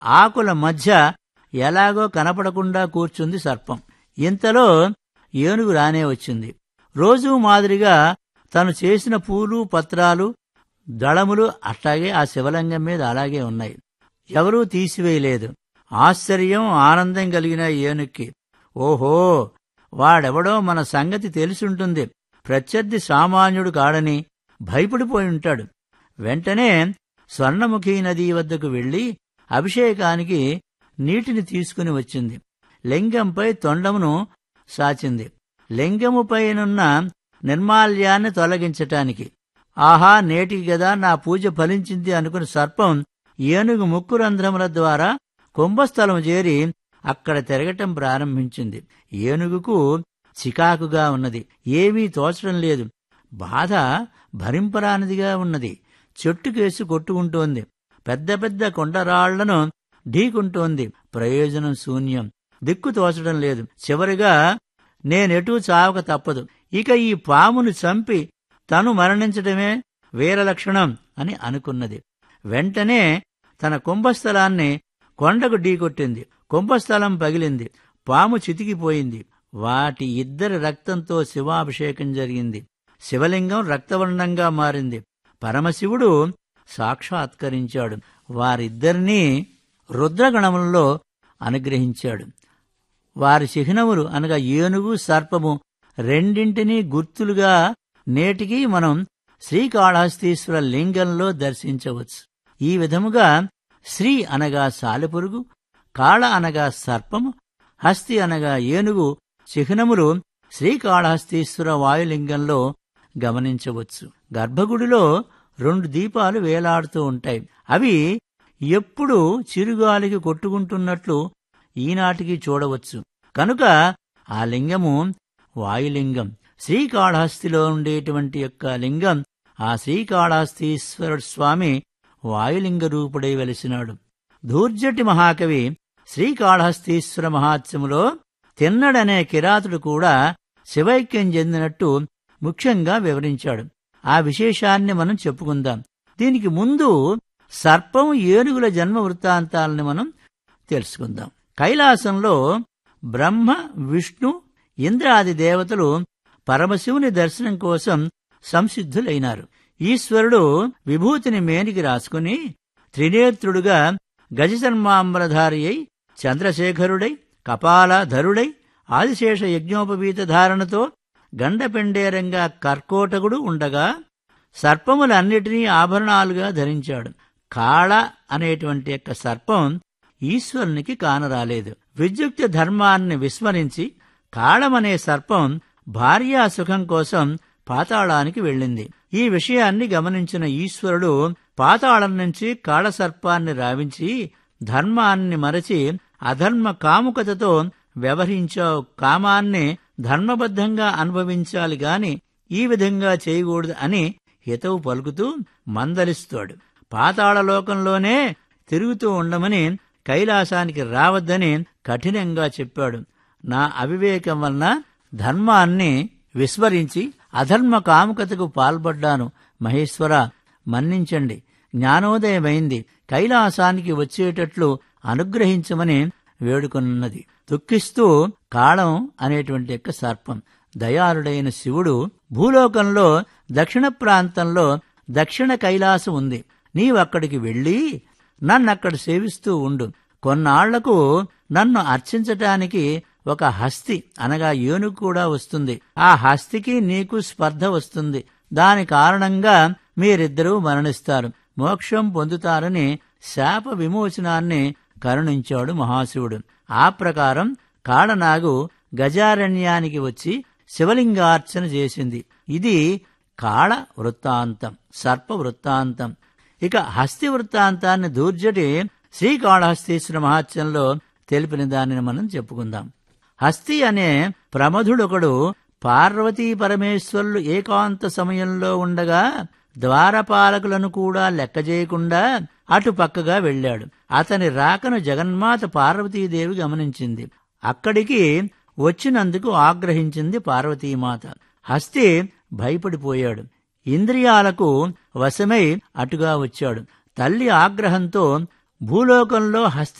ఆకుల మధ్య ఎలాగో కనపడకుండా కూర్చుంది సర్పం ఇంతలో ఏనుగు రానే వచ్చింది రోజూ మాదిరిగా తను చేసిన పూలు పత్రాలు దళములు అట్లాగే ఆ శివలింగం మీద అలాగే ఉన్నాయి ఎవరూ తీసివేయలేదు ఆశ్చర్యం ఆనందం కలిగిన ఏనుక్కి ఓహో వాడెవడో మన సంగతి తెలిసుంటుంది ప్రత్యర్థి సామాన్యుడు కాడని భయపడిపోయి ఉంటాడు వెంటనే స్వర్ణముఖి నది వద్దకు వెళ్లి అభిషేకానికి నీటిని తీసుకుని వచ్చింది లింగంపై తొండమును సాచింది లింగముపైనున్న నిర్మాల్యాన్ని తొలగించటానికి ఆహా నేటికి గదా నా పూజ ఫలించింది అనుకుని సర్పం ఏనుగు ముక్కు రంధ్రముల ద్వారా కుంభస్థలం చేరి అక్కడ తిరగటం ప్రారంభించింది ఏనుగుకు చికాకుగా ఉన్నది ఏమీ తోచడం లేదు బాధ భరింపరానిదిగా ఉన్నది చెట్టుకేసి కొట్టుకుంటోంది పెద్ద పెద్ద కొండరాళ్లను ఢీకుంటోంది ప్రయోజనం శూన్యం దిక్కు తోచడం లేదు చివరిగా నేనెటూ చావక తప్పదు ఇక ఈ పామును చంపి తను మరణించటమే వీరలక్షణం అని అనుకున్నది వెంటనే తన కుంభస్థలాన్ని కొండకు ఢీకొట్టింది కుంభస్థలం పగిలింది పాము చితికిపోయింది వాటి ఇద్దరి రక్తంతో శివాభిషేకం జరిగింది శివలింగం రక్తవర్ణంగా మారింది పరమశివుడు సాక్షాత్కరించాడు వారిద్దరినీ రుద్రగణములలో అనుగ్రహించాడు వారి చిహ్నములు అనగా ఏనుగు సర్పము రెండింటినీ గుర్తులుగా నేటికి మనం శ్రీకాళహస్తీశ్వర లింగంలో దర్శించవచ్చు ఈ విధముగా శ్రీ అనగా సాలెపురుగు కాళ అనగా సర్పము హస్తి అనగా ఏనుగు చిహ్నములు శ్రీకాళహస్తీశ్వర వాయులింగంలో గమనించవచ్చు గర్భగుడిలో రెండు దీపాలు వేలాడుతూ ఉంటాయి అవి ఎప్పుడు చిరుగాలికి కొట్టుకుంటున్నట్లు ఈనాటికి చూడవచ్చు కనుక ఆ లింగము వాయులింగం శ్రీకాళహస్తిలో ఉండేటువంటి యొక్క లింగం ఆ శ్రీకాళహస్తీశ్వరుడు స్వామి వాయులింగ రూపుడై వెలిసినాడు ధూర్జటి మహాకవి శ్రీకాళహస్తీశ్వర మహాత్మ్యములో తిన్నడనే కిరాతుడు కూడా శివైక్యం చెందినట్టు ముఖ్యంగా వివరించాడు ఆ విశేషాన్ని మనం చెప్పుకుందాం దీనికి ముందు సర్పం ఏనుగుల జన్మ వృత్తాంతాలని మనం తెలుసుకుందాం కైలాసంలో బ్రహ్మ విష్ణు ఇంద్రాది దేవతలు పరమశివుని దర్శనం కోసం సంసిద్ధులైనారు ఈశ్వరుడు విభూతిని మేనికి రాసుకుని త్రినేత్రుడుగా గజసన్మాంబరధారి అయి చంద్రశేఖరుడై కపాలధరుడై ఆదిశేష యజ్ఞోపవీత ధారణతో గండపెండేరంగా కర్కోటకుడు ఉండగా సర్పములన్నిటినీ ఆభరణాలుగా ధరించాడు కాళ అనేటువంటి యొక్క సర్పం ఈశ్వరునికి కానరాలేదు విద్యుక్త ధర్మాన్ని విస్మరించి కాళమనే సర్పం భార్యా సుఖం కోసం పాతాళానికి వెళ్ళింది ఈ విషయాన్ని గమనించిన ఈశ్వరుడు పాతాళం నుంచి కాళసర్పాన్ని రావించి ధర్మాన్ని మరచి అధర్మ కాముకతతో వ్యవహరించావు కామాన్ని ధర్మబద్ధంగా అనుభవించాలి గాని ఈ విధంగా చేయకూడదు అని హితవు పలుకుతూ మందలిస్తాడు పాతాళలోకంలోనే తిరుగుతూ ఉండమని కైలాసానికి రావద్దని కఠినంగా చెప్పాడు నా అవివేకం వలన ధర్మాన్ని విస్మరించి అధర్మ కాముకతకు పాల్పడ్డాను మహేశ్వర మన్నించండి జ్ఞానోదయమైంది కైలాసానికి వచ్చేటట్లు అనుగ్రహించమని వేడుకొనున్నది దుఃఖిస్తూ కాళం అనేటువంటి యొక్క సర్పం దయాళుడైన శివుడు భూలోకంలో దక్షిణ ప్రాంతంలో దక్షిణ కైలాసం ఉంది నీవక్కడికి వెళ్ళి నన్నక్కడ సేవిస్తూ ఉండు కొన్నాళ్లకు నన్ను అర్చించటానికి ఒక హస్తి అనగా ఏనుగు కూడా వస్తుంది ఆ హస్తికి నీకు స్పర్ధ వస్తుంది దాని కారణంగా మీరిద్దరూ మరణిస్తారు మోక్షం పొందుతారని శాప విమోచనాన్ని కరుణించాడు మహాశివుడు ఆ ప్రకారం కాళనాగు గజారణ్యానికి వచ్చి శివలింగార్చన చేసింది ఇది కాళ వృత్తాంతం సర్ప వృత్తాంతం ఇక హస్తి వృత్తాంతాన్ని దూర్జటి శ్రీకాళహస్తీశ్వర మహాత్యంలో తెలిపిన దానిని మనం చెప్పుకుందాం హస్తి అనే ప్రమధుడొకడు పార్వతీ పరమేశ్వరులు ఏకాంత సమయంలో ఉండగా ద్వారపాలకులను కూడా లెక్క చేయకుండా అటు పక్కగా వెళ్ళాడు అతని రాకను జగన్మాత పార్వతీదేవి గమనించింది అక్కడికి వచ్చినందుకు ఆగ్రహించింది పార్వతీమాత హస్తి భయపడిపోయాడు ఇంద్రియాలకు వశమై అటుగా వచ్చాడు తల్లి ఆగ్రహంతో భూలోకంలో హస్తి